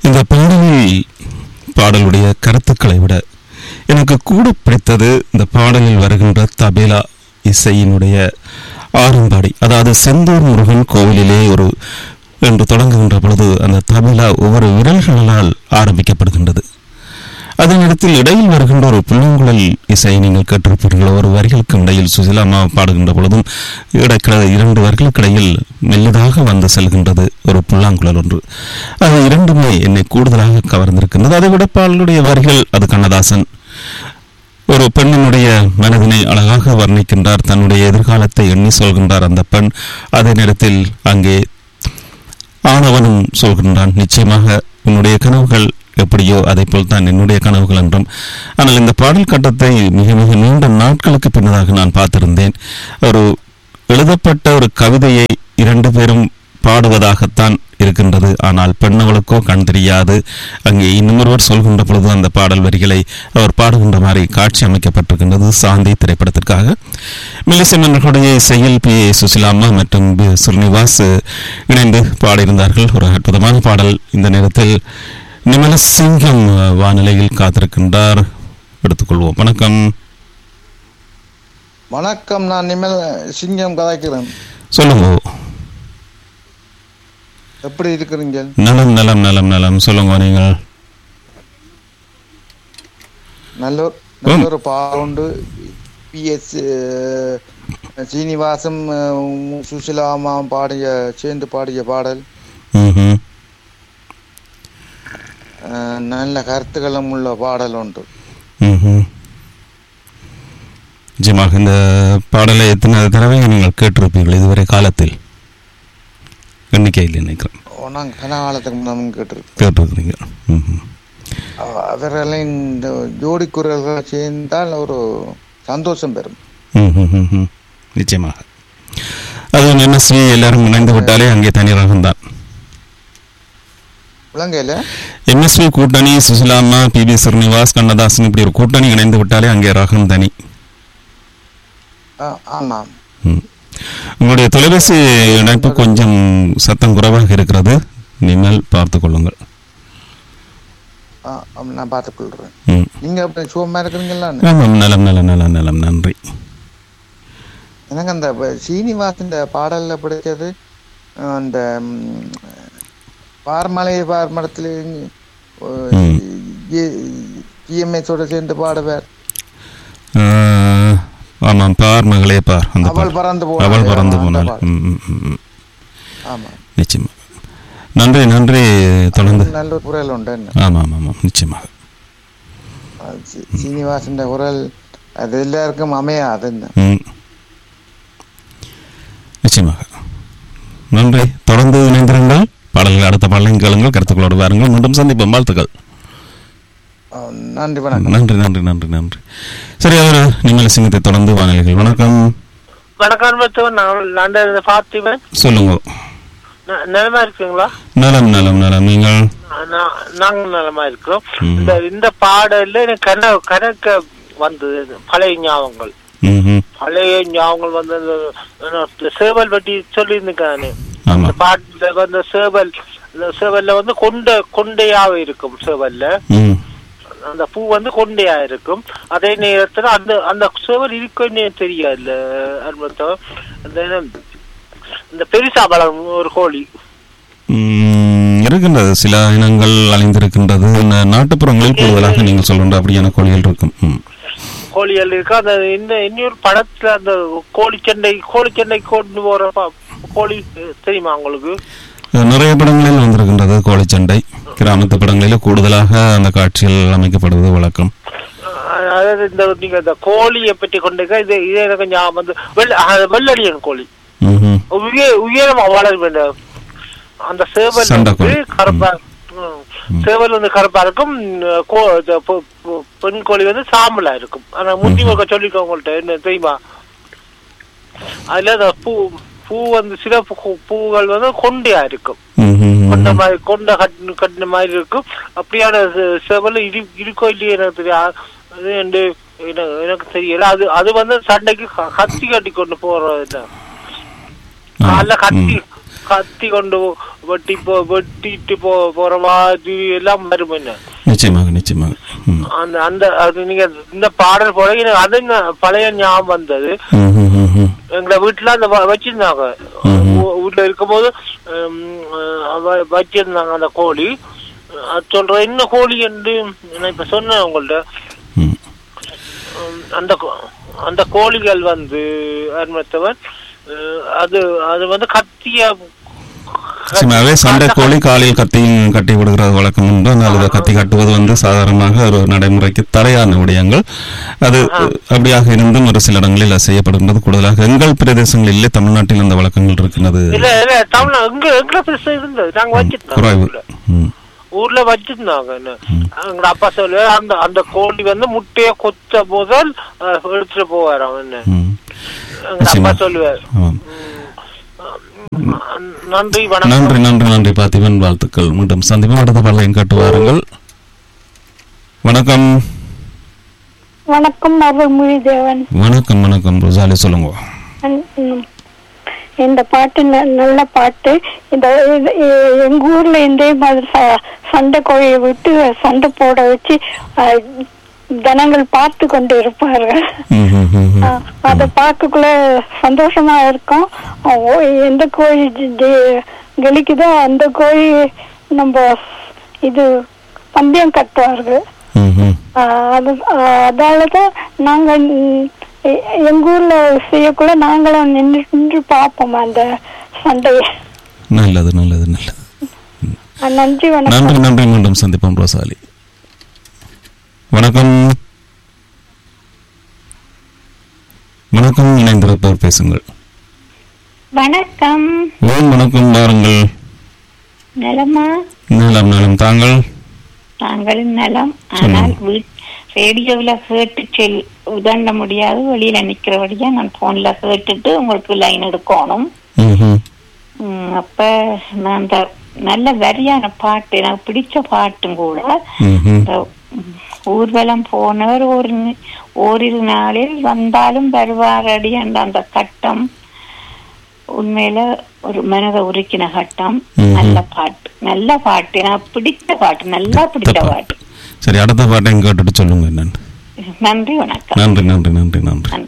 இந்த பாடலில் பாடலுடைய கருத்துக்களை விட எனக்கு கூட பிடித்தது இந்த பாடலில் வருகின்ற தபேலா இசையினுடைய ஆரம்பாடி அதாவது செந்தூர் முருகன் கோவிலிலே ஒரு என்று தொடங்குகின்ற பொழுது அந்த தபேலா ஒவ்வொரு விரல்களால் ஆரம்பிக்கப்படுகின்றது அதே நேரத்தில் இடையில் வருகின்ற ஒரு புல்லாங்குழல் இசையை நீங்கள் கேட்டிருப்பீர்கள் ஒரு வரிகளுக்கு இடையில் சுசிலாமா பாடுகின்ற பொழுதும் இடைக்கிட இரண்டு வரிகளுக்கு இடையில் மெல்லிதாக வந்து செல்கின்றது ஒரு புல்லாங்குழல் ஒன்று அது இரண்டுமே என்னை கூடுதலாக கவர்ந்திருக்கின்றது அதை விட பாடலுடைய வரிகள் அது கண்ணதாசன் ஒரு பெண்ணினுடைய மனதினை அழகாக வர்ணிக்கின்றார் தன்னுடைய எதிர்காலத்தை எண்ணி சொல்கின்றார் அந்த பெண் அதே நேரத்தில் அங்கே ஆணவனும் சொல்கின்றான் நிச்சயமாக உன்னுடைய கனவுகள் எப்படியோ அதை போல் தான் என்னுடைய கனவுகள் என்றும் ஆனால் இந்த பாடல் கட்டத்தை மிக மிக நீண்ட நாட்களுக்கு பின்னதாக நான் பார்த்திருந்தேன் ஒரு எழுதப்பட்ட ஒரு கவிதையை இரண்டு பேரும் பாடுவதாகத்தான் இருக்கின்றது ஆனால் பெண்ணவளுக்கோ கண் தெரியாது அங்கே இன்னொருவர் சொல்கின்ற பொழுது அந்த பாடல் வரிகளை அவர் பாடுகின்ற மாதிரி காட்சி அமைக்கப்பட்டிருக்கின்றது சாந்தி திரைப்படத்திற்காக மிலிசை மன்னர்களுடைய இசையில் பி ஏ சுசிலாமா மற்றும் பி ஸ்ரீனிவாஸ் இணைந்து பாடியிருந்தார்கள் ஒரு அற்புதமான பாடல் இந்த நேரத்தில் நிமல சிங்கம் வானிலையில் காத்திருக்கின்றார் எடுத்துக்கொள்வோம் வணக்கம் வணக்கம் நான் நிமல் சிங்கம் கதைக்கிறேன் சொல்லுங்க எப்படி இருக்கிறீங்க நலம் நலம் நலம் நலம் சொல்லுங்க நீங்கள் நல்ல ஒரு- நல்ல ஒரு பாடுண்டு பிஎஸ் சீனிவாசம் அஹ், சுசிலாமா பாடிய சேர்ந்து பாடிய பாடல் ம்ஹும். அஹ், நல்ல கருத்துக்களும் உள்ள பாடல் ஒன்று ம்ஹும். நிச்சயமாக இந்த பாடலை எத்தனை தடவை நீங்கள் கேட்டிருப்பீர்கள் இதுவரை காலத்தில் எண்ணிக்கையில் நினைக்கிறேன் ஓ, நான் கனகாலத்துக்கு முன்னாடி கேட்டிருக்கேன் கேட்டிருக்கிறீங்க ம்ஹும். அவ- அவர்களின் இந்த ஜோடி குரல்கள் சேர்ந்தால் ஒரு சந்தோஷம் பெறும் ம்ஹும், ம்ஹும். நிச்சயமாக அதுவும் என்எஸ்வி எல்லாரும் இணைந்து விட்டாலே அங்கே தனி ரகம்தான் விளங்கையில என்எஸ்வி கூட்டணி சுசிலாமா பி பி ஸ்ரீனிவாஸ் கண்ணதாசன் இப்படி ஒரு கூட்டணி இணைந்து விட்டாலே அங்கே ரகம் தனி அஹ், ஆமாம் ம். உங்களுடைய தொலைபேசி இணைப்பு கொஞ்சம் சத்தம் குறைவாக இருக்கிறது நீங்கள் பார்த்து கொள்ளுங்கள் அஹ், ஆம், நான் பார்த்துக்கொள்றேன் ம். நீங்க அப்படி சுகமா இருக்கிறீங்களா ஆமாம் நலம் நலம் நலம் நலம் நன்றி எனக்கு அந்த ப- சீனிவாசன் பாடல்ல பிடிச்சது அஹ், அந்த பார்மலை பார்மடத்துல ம். டிஎம்எஸோட சேர்ந்து பாடுவார் ஆஹ், ஆமாம் பார் மகளே பார் அந்த அவள் பார். பறந்து போனாள். அவள் பறந்து ஆமா, போனாள் அந்த ம், ம், ம், ம். ஆமா நிச்சயமா நன்றி நன்றி தொடர்ந்து நல்ல ஒரு குரல் உண்டு என்ன ஆமாம் ஆமாம் நிச்சயமாக அது சீ- சீனிவாசன் குரல் அது எல்லாருக்கும் அமையாது என்ன ம். நிச்சயமாக நன்றி தொடர்ந்து இணைந்திருங்கள் பாடல்கள் அடுத்த பாடலையும் கேளுங்கள் கருத்துக்களோடு வாருங்கள் மீண்டும் சந்திப்போம் வாழ்த்துக்கள் அஹ், நன்றி வணக்கம் நன்றி நன்றி நன்றி நன்றி சரி அவர் நிமல் சிங்கத்தை தொடர்ந்து வானிலைகள் வணக்கம் வணக்கம் மருத்துவன் நான் லண்டன் இருந்து பார்த்திபன் சொல்லுங்க ந- நலமா இருக்கீங்களா நலம் நலம் நலம் நீங்கள் நான் நாங்க நலமா இருக்கிறோம் ம். இந்த இந்த பாடல்ல எனக்கு கன கணக்க வந்தது பழைய ஞாபகங்கள் ம்ஹும். பழைய ஞாபகங்கள் வந்து அந்த என்ன, சேவல் பற்றி சொல்லியிருந்தேன் ஆமா இந்த பாட்டுல வந்து சேவல் இந்த சேவல்ல வந்து கொண்ட கொண்டையாக இருக்கும் சேவல்ல ம் அந்த பூ வந்து கொண்டையா இருக்கும் அதே நேரத்துல அந்த அந்த சேவல் இருக்குன்னு தெரியாது அன்பத்தவன் அந்த இந்த பெருசா பழம் ஒரு கோழி ம், இருக்கின்றது சில இனங்கள் அழிந்திருக்கின்றது ந- நாட்டுப்புறங்களில் கூடுதலாக நீங்கள் சொல்கின்ற அப்படியான கோழிகள் இருக்கும் ம். கோழிகள் இருக்கு அந்த இந்த இன்னொரு படத்துல அந்த கோழிச்சண்டை கோழிச்சண்டை கொண்டு போற ப- கோழி அஹ், தெரியுமா உங்களுக்கு நிறைய படங்களில் வந்திருக்கின்றது கோழிச்சண்டை கிராமத்து படங்களில் கூடுதலாக அந்த காட்சிகள் அமைக்கப்படுவது வழக்கம் அஹ், அதாவது இந்த நீங்க இந்த கோழியை பற்றி கொண்டு இது இது எனக்கு ஞாபகம் வந்து வெள்ள அஹ், வெள்ளடியன் கோழி ம்ஹும். உய உயரமா வளரும் இந்த அந்த சேவல் சண்டை வந்து கோழி. கருப்பா ம். சேவல் வந்து கருப்பா இருக்கும் அஹ், கோ- இந்த பொ- பொ- பெண் கோழி வந்து சாம்பலா இருக்கும் ஆனா முந்தி ஒருக்க சொல்லிக்கோ உங்கள்ட்ட என்ன தெரியுமா அதுல அந்த பூ பூ வந்து சில பூ- பூவுகள் வந்து கொண்டையா இருக்கும் ம்ஹும். கொண்ட மாதிரி கொண்ட கட்டின கட்டின மாதிரி இருக்கும் அப்படியான செ- செவல் இரு இருக்கோ இல்லையோ எனக்கு தெரியாது அது என்று எனக்கு எனக்கு தெரியல அது அது வந்து சண்டைக்கு க- கத்தி கட்டி கொண்டு போறது காலைல கத்தி கத்தி கொண்டு வெட்டி போ வெட்டிட்டு போ போற மாதிரி எல்லாம் வரும் என்ன நிச்சயமாக நிச்சயமாக ம். அந்த அந்த அது நீங்க இந்த பாடல் போல எனக்கு அது ந- பழைய ஞாபகம் வந்தது ம், ம், ம், ம். எங்களை வீட்டுல அந்த வ- வச்சிருந்தாங்க ஊ- வீட்டுல இருக்கும்போது ஹம், அஹ் வ- வச்சிருந்தாங்க அந்த கோழி அது சொல்றேன் என்ன கோழி என்று நான் இப்ப சொன்னேன் உங்கள்ட்ட ம். ஹம், அந்த கோ- அந்த கோழிகள் வந்து அருமத்தவன் அது அது வந்து கத்திய நிச்சயமாகவே சண்டை கோழி காலையில் கத்தியும் கட்டி விடுகிறது வழக்கம் உண்டு ஆனால் அதை கத்தி கட்டுவது வந்து சாதாரணமாக ஒரு நடைமுறைக்கு தடையான விடயங்கள் அது அப்படியாக இருந்தும் ஒரு சில இடங்களில் அது செய்யப்படுகின்றது கூடுதலாக எங்கள் பிரதேசங்களிலே தமிழ்நாட்டில் அந்த வழக்கங்கள் இருக்கின்றது இல்ல இல்ல தமிழ் எங்க எங்க பெருசா இருந்தது நாங்க வச்சிருந்தோம் குறைவு ஊர்ல. ம். ஊர்ல வச்சிருந்தாங்க என்ன எங்க அப்பா சொல்ல அந்த அந்த கோழி வந்து முட்டைய கொத்த முதல் அஹ், எடுத்துட்டு போவாராம் என்ன ம். எங்க அப்பா நிச்சயமா. சொல்லுவார் ஆமாம். உம், நன்றி வணக்கம் நன்றி நன்றி நன்றி பார்த்திபன் வாழ்த்துக்கள் மீண்டும் சந்திப்போம் அடுத்த பாடலையும் கேட்டு வாருங்கள் வணக்கம் வணக்கம் அருள்மொழி தேவன் வணக்கம் வணக்கம் ரோசாலி சொல்லுங்க ம். இந்த பாட்டு ந- நல்ல பாட்டு இந்த இது- எ- எங்க ஊர்ல இதே மாதிரி ச- சண்டை கோழியை விட்டு சண்டை போட வச்சு அஹ், ஜனங்கள் பார்த்து கொண்டு இருப்பார்கள் ம், ம், ம், ம். அஹ், அதை பார்க்கக்குள்ள சந்தோஷமா இருக்கும் அஹ், ஓ- எந்த கோழி ஜெ- ஜெ- கெலிக்குதோ அந்த கோழி நம்ம இது பந்தயம் கட்டுவார்கள் ம், ம். ஆஹ் அது ஆஹ் அதாலதான் நாங்க ம், எ- எங்க ஊர்ல செய்யக்குள்ள நாங்களும் நின்று நின்று பார்ப்போம் அந்த சண்டையை நல்லது நல்லது நல்லது ஆஹ் நன்றி வணக்கம் நன்றி நன்றி மீண்டும் சந்திப்போம் ரோசாலி வணக்கம் வணக்கம் இணைந்திருப்பவர் பேசுங்கள் வணக்கம் ஓம் வணக்கம் வாருங்கள் நலமா நலம் நலம் தாங்கள் நாங்களும் நலம் சொல்லுங்க. ஆனால் வீட் ரேடியோவில் கேட்டு செல் உதண்ட முடியாது வெளியில நிக்கிறபடியா நான் போன்ல கேட்டுட்டு உங்களுக்கு லைன் எடுக்கணும் ம், ம். ம், அப்ப நான் அந்த நல்ல வரியான பாட்டு எனக்கு பிடிச்ச பாட்டும் கூட ம், ம். இந்த ஊர்வலம் போனவர் ஒரு நி- ஓரிரு நாளில் வந்தாலும் வருவாரடி என்ற அந்த கட்டம் உண்மையில ஒரு மனதை உருக்கின கட்டம் ம்ஹும். நல்ல பாட்டு நல்ல பாட்டு எனக்கு பிடித்த பாட்டு நல்லா பிடித்த பாட்டு சரி அடுத்த பாட்டையும் கேட்டுட்டு சொல்லுங்க என்னன்னு நன்றி வணக்கம் நன்றி நன்றி நன்றி நன்றி நன்றி.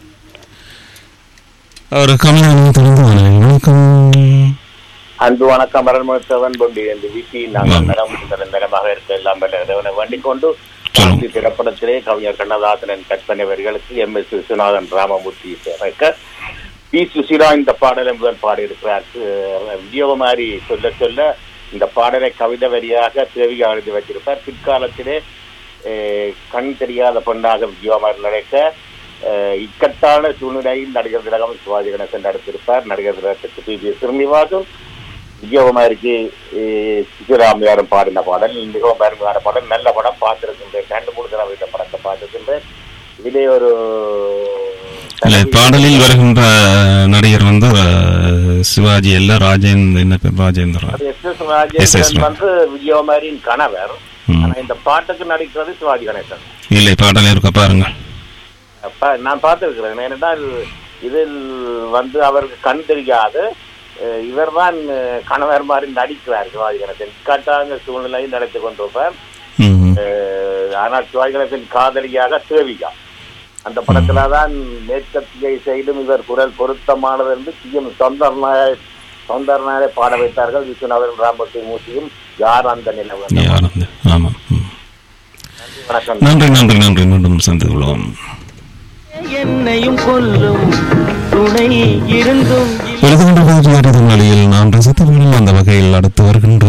அவர் கமலானி தொடர்ந்து வாருங்கள். வணக்கம் அன்பு வணக்கம் மரண்மத்தவன் கொண்டு இந்த வீட்டி நாங்கள் வாங்க. நலம் நிரந்தரமாக இருக்க எல்லாம் வல்லவனை வேண்டிக் கொண்டு சொல்லுங்க. காந்தி திரைப்படத்திலே கவிஞர் கண்ணதாசனின் கற்பனை வரிகளுக்கு எம் எஸ் விஸ்வநாதன் ராமமூர்த்தி இசையமைக்க பி சுசிலா இந்த பாடலை முதல் பாடியிருக்கிறார் அஹ் விஜயகுமாரி சொல்ல சொல்ல இந்த பாடலை கவிதை வரியாக தேவிகா எழுதி வச்சிருப்பார் பிற்காலத்திலே அஹ், கண் தெரியாத பெண்ணாக விஜயகுமாரி நடிக்க அஹ், இக்கட்டான சூழ்நிலையில் நடிகர் திலகம் சிவாஜி கணேசன் நடித்திருப்பார் நடிகர் திலகத்துக்கு பி பி ஸ்ரீனிவாசும் விஜயகுமாரிக்கு சிவராமையாரும் பாடின பாடல் மிகவும் அருமையான பாடல் நல்ல படம் பார்த்திருக்கின்றேன் ரெண்டு மூணு தடவை இந்த படத்தை பார்த்திருக்கின்றேன் இதிலே ஒரு இல்லை பாடலில் வருகின்ற நடிகர் வந்து அஹ், சிவாஜி அல்ல ராஜேந்திர என்ன பேர் ராஜேந்திரா அது S S S. S. Rajendran வந்து விஜயகுமாரியின் கணவர் ம். ஆனா இந்த பாட்டுக்கு நடிக்கிறது சிவாஜி கணேசன் இல்லை பாடல் இருக்க பாருங்க அப்ப நான் பார்த்திருக்கிறேன் ஏனென்றால் இதில் வந்து அவருக்கு கண் தெரியாது அஹ் இவர்தான் அஹ், கணவர் மாதிரி நடிக்கிறார் சிவாஜி கணேசன் இக்கட்டான சூழ்நிலையில் நடித்துக் கொண்டிருப்பார் ம், ம். அஹ் ஆனால் சிவாஜிகணத்தின் காதலியாக தேவிகா அந்த படத்துலதான் மேற்கத்திய இசையிலும் இவர் குரல் பொருத்தமானது என்று சி எம் சௌந்தரநாய சௌந்தரநாயரை பாட வைத்தார்கள் விஸ்வநாதன் ராமத்தை மூர்த்தியும் யார் அந்த நிலவு யார் அந்த ஆமாம் ம். வணக்கம் நன்றி நன்றி நன்றி மீண்டும் சந்தித்து கொள்வோம் என்னையும் கொல்லும் துணை இருந்தும் எழுதுகின்ற வழியில் நான் ரசித்த பாடல் அந்த வகையில் அடுத்து வருகின்ற